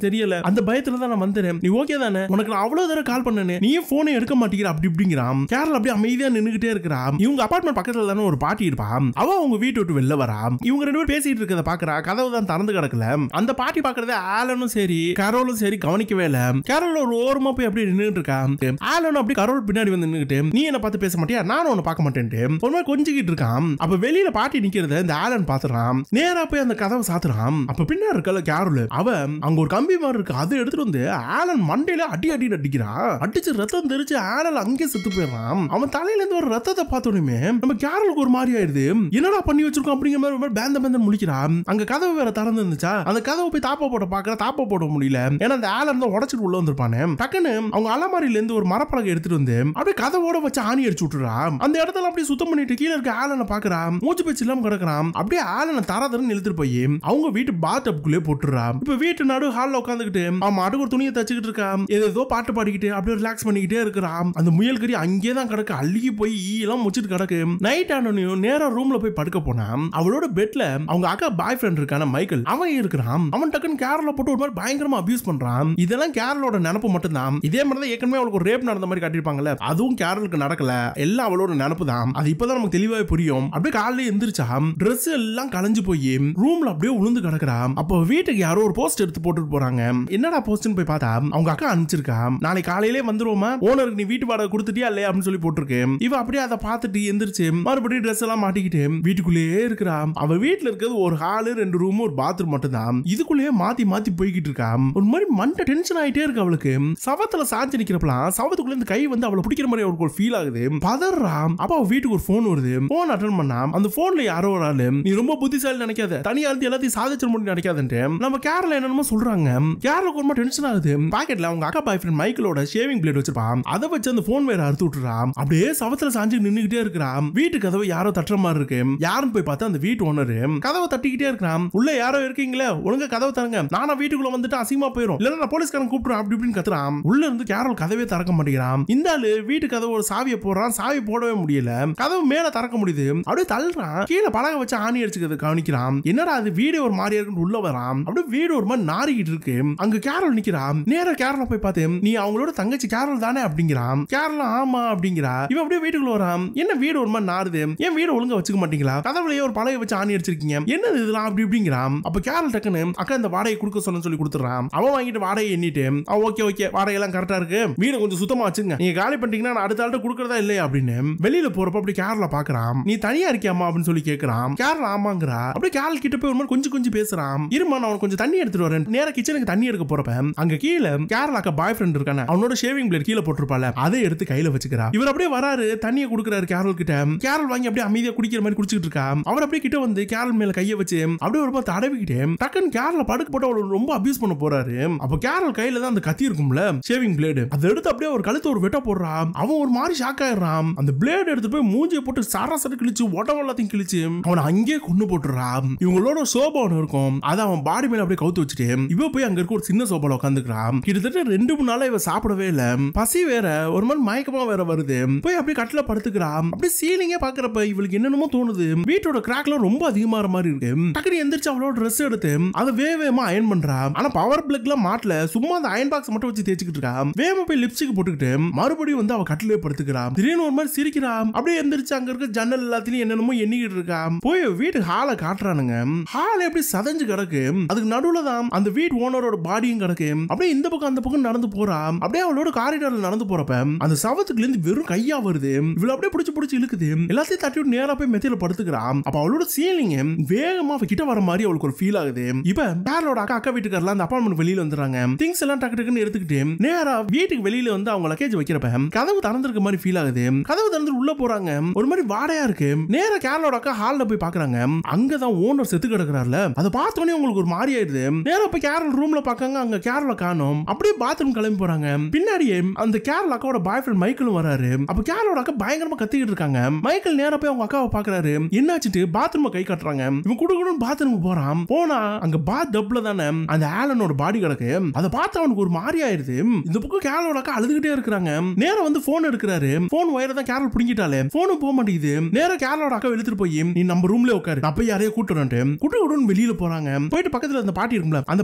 Speaker 1: தெரியல அந்த பயத்துல தான் நான் வந்தேன் நீ ஓகே தானே உனக்கு நான் அவ்வளவு தடவை கால் பண்ணனே நீ போனே எடுக்க மாட்டேங்கிற அப்படி இப்படிங்கிறான் கேரள் அப்படியே அமைதியா நின்னுகிட்டே இருக்கிறான் இவங்க அபார்ட்மெண்ட் பக்கத்துல தானே ஒரு பாட்டி இருப்பான் அவ அவங்க வீட்டை விட்டு வெளில வரா இவங்க ரெண்டு பேரும் பேசிட்டு இருக்கத பாக்குறா கதவு தான் திறந்து கிடக்கல அந்த பாட்டி பாக்குறத ஆலனும் சரி கரோலும் சரி கவனிக்கவே இல்ல கேரள் ஒரு ஓரமா போய் அப்படியே நின்னுட்டு இருக்கான் ஆலனும் அப்படி கரோல் பின்னாடி வந்து நின்னுகிட்டு நீ என்ன பார்த்து பேச மாட்டியா நானும் உன்னை பார்க்க மாட்டேன்ட்டு ஒரு மாதிரி கொஞ்சிக்கிட்டு இருக்கான் அப்ப வெளியில பாட்டி நிக்கிறத இந்த ஆலன் பாத்துறான் நேரா போய் அந்த கதவை சாத்துறான் அப்ப பின்னாடி இருக்கல கேரோல் அவ அங்க ஒரு கம்பி மாதிரி இருக்கு அதை எடுத்துட்டு வந்து ஆலன் மண்டையில அடி அடி அடிக்கிறான் அடிச்சு ரத்தம் தெரிச்சு ஆலன் அங்கே செத்து போயிடுறான் அவன் தலையில இருந்து ஒரு ரத்தத்தை பார்த்தோன்னே நம்ம கேரளுக்கு ஒரு மாதிரி ஆயிடுது என்னடா பண்ணி வச்சிருக்கோம் அப்படிங்கிற மாதிரி ஒரு மாதிரி பேந்த பேந்தன் முழிக்கிறான் அங்க கதவு வேற திறந்து இருந்துச்சா அந்த கதவை போய் தாப்பா போட பாக்குற தாப்பா போட முடியல ஏன்னா அந்த ஆலன் தான் உடச்சிட்டு உள்ள வந்திருப்பானே டக்குன்னு அவங்க அலமாரியில இருந்து ஒரு மரப்பலகை எடுத்துட்டு வந்து அப்படியே கதவோட வச்சு ஆணி அடிச்சு விட்டுறான் அந்த இடத்துல அப்படியே சுத்தம் பண்ணிட்டு கீழே இருக்க ஆலனை பாக்குறான் மூச்சு பேச்சு இல்லாம கிடக்குறான் அப்படியே ஆலனை தர தரன்னு இழுத்துட்டு போய் அவங்க வீட்டு பாத் டப்குள்ளே போட்டுறான் இப்ப வீட்டு நடு ஹால்ல உட்காந்துக்கிட்டு அவன் மாட்டுக்கு ஒரு துணியை தச்சுக்கிட்டு இருக்கான் ஏதோ பாட்டு பாடிக்கிட்டு அப்படியே ரிலாக்ஸ் பண்ணிக்கிட்டே இருக்கிறான் அந்த முயல் கறி அங்கேயே தான் கிடக்கு அழுகி போய் ஈ எல்லாம் முச்சிட்டு கிடக்கு நைட் ஆனோனையும் நேரா ரூம்ல போய் படுக்க போனான் அவளோட பெட்ல அவங்க அக்கா பாய் ஃப்ரெண்ட் இருக்கான மைக்கேல் அவன் இருக்கிறான் அவன் டக்குன்னு கேரள போட்டு ஒரு மாதிரி பயங்கரமா அபியூஸ் பண்றான் இதெல்லாம் கேரளோட நினப்பு மட்டும்தான் இதே மாதிரி தான் ஏற்கனவே அவளுக்கு ஒரு ரேப் நடந்த மாதிரி காட்டியிருப்பாங்கல்ல அதுவும் கேரளுக்கு நடக்கல எல்லாம் அவளோட நினப்பு தான் அது இப்பதான் நமக்கு தெளிவாவே புரியும் அப்படியே காலையில எந்திரிச்சா ட்ரெஸ் எல்லாம் கலைஞ்சு போய் ரூம்ல அப்படியே உளுந்து கிடக்குறா அப்போ வீட்டுக்கு யாரோ ஒரு போஸ்ட் எடுத்து போட்டுட்டு போறாங்க என்னடா போஸ்ட்னு போய் பார்த்தா அவங்க அக்கா அனுப்பிச்சிருக்கா நாளைக்கு காலையிலே வந்துருவோமா ஓனருக்கு நீ வீட்டு வாடகை கொடுத்துட்டியா இல்லையா அப்படின்னு சொல்லி போட்டிருக்கு இவ அப்படியே அதை பார்த்துட்டு எந்திரிச்சு மறுபடியும் ட்ரெஸ் எல்லாம் மாட்டிக்கிட்டு வீட்டுக்குள்ளேயே இருக்கிறா அவ வீட்டுல இருக்கிறது ஒரு ஹாலு ரெண்டு ரூம் ஒரு பாத்ரூம் மட்டும் தான் இதுக்குள்ளேயே மாத்தி மாத்தி போய்கிட்டு இருக்கா ஒரு மாதிரி மண்டை டென்ஷன் ஆயிட்டே இருக்கு அவளுக்கு சவத்துல சாஞ்சு நிக்கிறப்பலாம் சவத்துக்குள்ள இந்த கை வந்து அவளை பிடிக்கிற மாதிரி அவளுக்கு ஒரு ஃபீல் ஆகுது பதறா அப்ப அவ வீட்டுக்கு ஒரு போன் வருது போன் அட்டன் பண்ணா அந்த போன்ல யாரோ ஒரு ஆளு நீ ரொம்ப புத்திசாலி நினைக்காத தனியா இருந்து எல்லாத்தையும் சாதிச்சிட முடியும் நினைக்காதுன்ட்டு நம்ம கேரள என்னென்னமோ சொல்றாங்க கேரளுக்கு ரொம்ப டென்ஷன் ஆகுது பாக்கெட்ல அவங்க அக்கா பாய் ஃப்ரெண்ட் மைக்கிளோட ஷேவிங் பிளேட் வச்சிருப்பான் அதை வச்சு அந்த போன் வேற அறுத்து விட்டுறா அப்படியே சவத்துல சாஞ்சு நின்னுகிட்டே இருக்கிறா வீட்டு கதவை யாரோ தட்டுற மாதிரி இருக்கு யாருன்னு போய் பார்த்தா அந்த வீட்டு ஓனரு கதவை தட்டிக்கிட்டே இருக்கிறான் உள்ள யாரோ இருக்கீங்களே ஒழுங்கா கதவை தரங்க நானா வீட்டுக்குள்ள வந்துட்டு அசிங்கமா போயிரும் இல்ல நான் போலீஸ்காரன் கூப்பிடுறேன் அப்படி இப்படின்னு கத்துறான் உள்ள இருந்து கேரள் கதவே திறக்க மாட்டேங்கிறான் இந்த ஆளு வீட்டு கதவு ஒரு சாவியை போடுறான் சாவி போடவே முடியல கதவு மேல திறக்க முடியுது அப்படியே தள்ளுறான் கீழே பலகை வச்சு ஆணி அடிச்சுக்கிறது கவனிக்கிறான் என்னடா அது வீடு ஒரு மாதிரியா இருக்குன்னு உள்ள வரான் அப்படியே வீடு ஒரு மாதிரி நாரிக்கிட்டு இருக்கு அங்க கேரள் நிக்கிறான் நேரா கேரள போய் பார்த்து நீ அவங்களோட தங்கச்சி கேரள் தானே அப்படிங்கிறான் கேரள ஆமா அப்படிங்கிறா இவன் அப்படியே வீட்டுக்குள்ள வரான் என்ன வீடு ஒரு மாதிரி நாறுது ஏன் வீடு ஒழுங்கா வச்சுக்க மாட்டீங்களா கதவுலயே ஒரு பலகை வச்சு ஆணி அடிச்சிருக்கீங்க என்னது இதெல்லாம் அப்படி இப்படிங்கிறான் அப்ப கேரள் டக்குன்னு அக்கா இந்த வாடகை கொடுக்க சொன்னு சொல்லி கொடுத்துறான் அவன் வாங்கிட்டு வாடகை எண்ணிட்டு ஓகே ஓகே வாடகை எல்லாம் கரெக்டா இருக்கு வீடு கொஞ்சம் சுத்தமா வச்சுங்க நீங்க காலி பண்ணிட்டீங்கன்னா நான் அடுத்த ஆள்கிட்ட கொடுக்கறதா இல்லையா அப்படின்னு வெளியில போறப்ப அப்படி கேரளா பாக்குறான் நீ தனியா இருக்கியாமா அப்படின்னு சொல்லி கேக்குறான் கேரளா ஆமாங்கிறா அப்படியே கேரள் கிட்ட போய் ஒரு மாதிரி கொஞ்சம் கொஞ்சம் பேசுறான் இருமா நான் உனக்கு கொஞ்சம் தண்ணி எடுத்துட்டு வரேன் நேரா கிச்சனுக்கு தண்ணி எடுக்க போறப்ப அங்க கீழே கேரளாக்க பாய் ஃப்ரெண்ட் இருக்கானே அவனோட ஷேவிங் பிளேட் கீழே போட்டிருப்பால அதை எடுத்து கையில வச்சுக்கிறா இவர் அப்படியே வராரு தண்ணியை கொடுக்குறாரு கேரள் கிட்ட கேரள் வாங்கி அப்படியே அமைதியா குடிக்கிற மாதிரி குடிச்சிட்டு இருக்கா அவர் அப்படியே கிட்ட வந்து கேரள் மேல கையை வச்சு அப்படியே ஒரு மாதிரி தடவிக்கிட்டு டக்குன்னு கேரள படுக்க போட்டு அவளை ரொம்ப அபியூஸ் பண்ண போறாரு அப்ப கேரள் கையில தான் அந்த கத்தி இருக்கும்ல ஷேவிங் பிளேடு அதை எடுத்து அப்படியே ஒரு கழுத்து ஒரு வெட்ட போடுறான் அவன் ஒரு மாதிரி ஷாக் ஆயிடுறான் அந்த பிளேடு எடுத்து போய் மூஞ்சியை போட்டு சரசர கிழிச்சு உடம்பு எல்லாத்தையும் கிழிச்சு அவனை அங்கேயே கொண்டு போட்டுறான் இவங்களோட சோபா ஒன்று இருக்கும் அதை அவன் பாடி மேல அப்படியே கவுத்து வச்சுட்டு இவ போய் அங்க இருக்க ஒரு சின்ன சோபால உட்காந்துக்கிறான் கிட்டத்தட்ட ரெண்டு மூணு நாளா இவ சாப்பிடவே இல்ல பசி வேற ஒரு மாதிரி மயக்கமா வேற வருது போய் அப்படியே கட்டில படுத்துக்கிறான் அப்படியே சீலிங்கே பாக்குறப்ப இவளுக்கு என்னென்னமோ தோணுது வீட்டோட கிராக்ல ரொம்ப அதிகமாற மாதிரி இருக்கு டக்குனு எந்திரிச்சு அவளோட ட்ரெஸ் எடுத்து அதை வேக வேகமா அயன் பண்றா ஆனா பவர் பிளக்ல மாட்டல சும்மா அந்த அயன் பாக்ஸ் மட்டும் வச்சு தேய்ச்சிக்கிட்டு இருக்கா வேகமா போய் லிப்ஸ்டிக் போட்டுக்கிட்டு மறுபடியும் வந்து அவ கட்டிலே படுத்துக்கிறா திடீர்னு ஒரு மாதிரி சிரிக்கிறா அப்படியே எந்திரிச்சு அங்க இருக்க ஜன்னல் எல்லாத்தையும் என்னென்னமோ எண்ணிக்கிட்டு இருக்கா போய் வீட்டு ஹாலை காட்டுறானுங்க ஹால் எப்படி சதஞ்சு கிடக்கு அதுக்கு நடுவுல தான் அந்த வீட்டு ஓனரோட பாடியும் கிடக்கு அப்படியே இந்த பக்கம் அந்த பக்கம் நடந்து போறா அப்படியே அவளோட காரிடார்ல நடந்து போறப்ப அந்த சவத்துக்குள்ள இருந்து வெறும் கையா வருது இவள அப்படியே பிடிச்சு பிடிச்சு இழுக்குது எல்லாத்தையும் தட்டி விட்டு நேரா போய் மெத்தையில படுத்துக்கிறான் அப்ப அவளோட சீலிங் வேகமா அவ கிட்ட வர மாதிரி அவளுக்கு ஒரு ஃபீல் ஆகுது இப்ப பேரலோட அக்கா அக்கா வீட்டுக்காரலாம் அந்த அப்பார்ட்மெண்ட் வெளியில வந்துறாங்க திங்ஸ் எல்லாம் டக்கு டக்குன்னு எடுத்துக்கிட்டு நேரா வீட்டுக்கு வெளியில வந்து அவங்க லக்கேஜ் வைக்கிறப்ப கதவு திறந்திருக்க மாதிரி ஃபீல் ஆகுது கதவு திறந்து உள்ள போறாங்க ஒரு மாதிரி வாடையா இருக்கு நேரா கேரளோட அக்கா ஹால்ல போய் பாக்குறாங்க அங்கதான் ஓனர் செத்து கிடக்குறாருல அதை பார்த்தோன்னே உங்களுக்கு ஒரு மாதிரி ஆயிடுது நேரா போய் கேரள் ரூம்ல பாக்காங்க அங்க கேரள காணோம் அப்படியே பாத்ரூம் கிளம்பி போறாங்க பின்னாடியே அந்த கேரள அக்காவோட பாய் ஃப்ரெண்ட் மைக்கிளும் வராரு அப்ப கேரளோட அக்கா பயங்கரமா கத்திக்கிட்டு இருக்காங்க மைக்கேல் நேரா போய் அவங்க அக்காவை பாக்குறாரு என்னாச்சுட்டு பாத்ரூம் கை காட்டுறாங்க இவன் குடுக்கணும் பாத்ரூம் போறான் போனா அங்க பாத் டப்ல தானே அந்த ஆலனோட பாடி கிடக்கு அதை பார்த்து அவனுக்கு ஒரு மாதிரி ஆயிருது இந்த பக்கம் கேரளோட அக்கா அழுதுகிட்டே இருக்கிறாங்க நேரா வந்து போன் எடுக்கிறாரு போன் ஒயரை தான் கேரள் புடிங்கிட்டாலே போனும் போக மாட்டேங்குது நேரா கேரளோட அக்கா எடுத்துட்டு போய் நீ நம்ம ரூம்ல உட்காரு நான் போய் யாரையோ கூட்டுறேன்ட்டு கூட்டு விடுன்னு வெளியில போறாங்க போயிட்டு பக்கத்துல அந்த பாட்டி இருக்கும்ல அந்த பாட்டி கிட்ட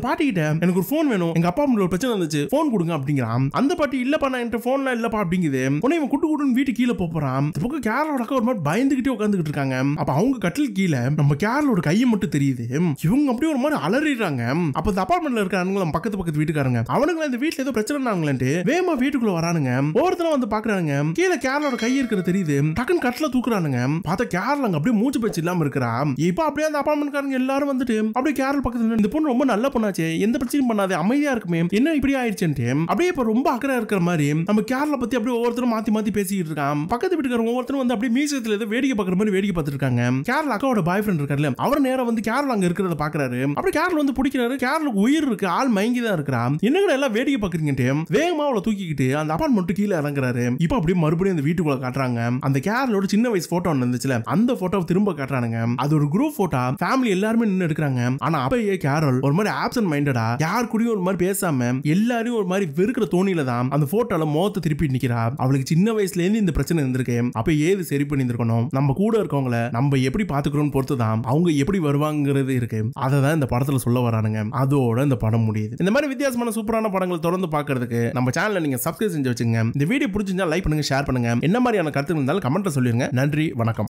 Speaker 1: எனக்கு ஒரு ஃபோன் வேணும் எங்க அப்பா அம்மா ஒரு பிரச்சனை இருந்துச்சு ஃபோன் கொடுங்க அப்படிங்கிறான் அந்த பாட்டி இல்லப்பா நான் என்கிட்ட ஃபோன்லாம் இல்லப்பா அப்படிங்குது உடனே இவன் குட்டு குட்டுன்னு வீட்டு கீழே போறான் இந்த பக்கம் கேரளோட அக்கா ஒரு மாதிரி பயந்துகிட்டே உட்காந்துக்கிட்டு இருக்காங்க அப்ப அவங்க கட்டில் கீழே நம்ம கேரளோட கையை மட்டும் தெரியுது இவங்க அப்படியே ஒரு மாதிரி அலறிடுறாங்க அப்ப இந்த அபார்ட்மெண்ட்ல இருக்கானுங்க நம்ம பக்கத்து பக்கத்து வீட்டுக்காரங்க அவனுங்க இந்த வீட்டுல ஏதோ பிரச்சனைனாங்களேன்ட்டு வேகமா வீட்டுக்குள்ள வரானுங்க ஒவ்வொருத்தரும் வந்து பாக்குறானுங்க கீழே கேரளோட கை இருக்கிறது தெரியுது டக்குன்னு கட்டில தூக்குறானுங்க பார்த்தா கேரள அங்க அப்படியே மூச்சு பேச்சு இல்லாம இருக்கிறா இப்ப அப்படியே அந்த அபார்ட்மெண்ட்காரங்க எல்லாரும் வந்துட்டு அப்படியே கேரள் பக்கத்துல நின்னு, இந்த பொண்ணு ரொம்ப நல்ல பொண்ணாச்சே எந்த பிரச்சனையும் பண்ணாது அமைதியா இருக்குமே என்ன இப்படி ஆயிடுச்சுன்ட்டு அப்படியே இப்ப ரொம்ப அக்கறை இருக்கிற மாதிரி நம்ம கேரள பத்தி அப்படியே ஒவ்வொருத்தரும் மாத்தி மாத்தி பேசிக்கிட்டு இருக்கான் பக்கத்து வீட்டுக்காரங்க ஒவ்வொருத்தரும் வந்து அப்படியே மியூசியத்துல ஏதோ வேடிக்கை பார்க்குற மாதிரி வேடிக்கை பார்த்துட்டு இருக்காங்க கேரளா அக்காவோட பாய் ஃப்ரெண்ட் இருக்காருல்ல அவர் நேரம் வந்து கேரளா அங்க இருக்கிறத பாக்குறாரு அப்படியே கேரளா வந்து பிடிக்கிறாரு கேரளுக்கு உயிர் இருக்கு ஆள் மயங்கி தான் இருக்கிறான் என்னங்க எல்லாம் வேடிக்கை பாக்குறீங்கன்ட்டு வேகமா அவளை தூக்கிக்கிட்டு அந்த அபார்ட்மெண்ட் கீழே இறங்குறாரு இப்போ அப்படியே மறுபடியும் அந்த வீட்டுக்குள்ள காட்டுறாங்க அந்த கேரளோட சின்ன வயசு போட்டோ ஒன்று இருந்துச்சுல அந்த போட்டோவை திரும்ப காட்டுறானுங்க அது ஒரு குரூப் போட்டோ ஃபேமிலி எல்லாருமே நின்று எடுக்கிறாங்க ஆனா அப்பயே கேரள் ஒரு மாதிரி ஆப்சன்ட் மைண்டடா யார் கூடயும் ஒரு மாதிரி பேசாம எல்லாரையும் ஒரு மாதிரி வெறுக்கிற தோணியில தான் அந்த போட்டோல முகத்தை திருப்பி நிக்கிறா அவளுக்கு சின்ன வயசுல இருந்து இந்த பிரச்சனை இருந்திருக்கு அப்ப ஏது சரி பண்ணி இருந்திருக்கணும் நம்ம கூட இருக்கவங்கள நம்ம எப்படி பாத்துக்கிறோம்னு பொறுத்து தான் அவங்க எப்படி வருவாங்கிறது இருக்கு அதை தான் இந்த படத்துல சொல்ல வரானுங்க அதோட இந்த படம் முடியுது இந்த மாதிரி வித்தியாசமான சூப்பரான படங்கள் தொடர்ந்து பார்க்கிறதுக்கு நம்ம சேனலை நீங்க சப்ஸ்கிரைப் செஞ்சு வச்சுங்க இந்த வீடியோ பிடிச்சிருந்தா லைக் பண்ணுங்க ஷேர் பண்ணுங்க என்ன மாதிரியான கருத்து இருந்தாலும் கமெண்ட்ல சொல்லிருங்க நன்றி வணக்கம்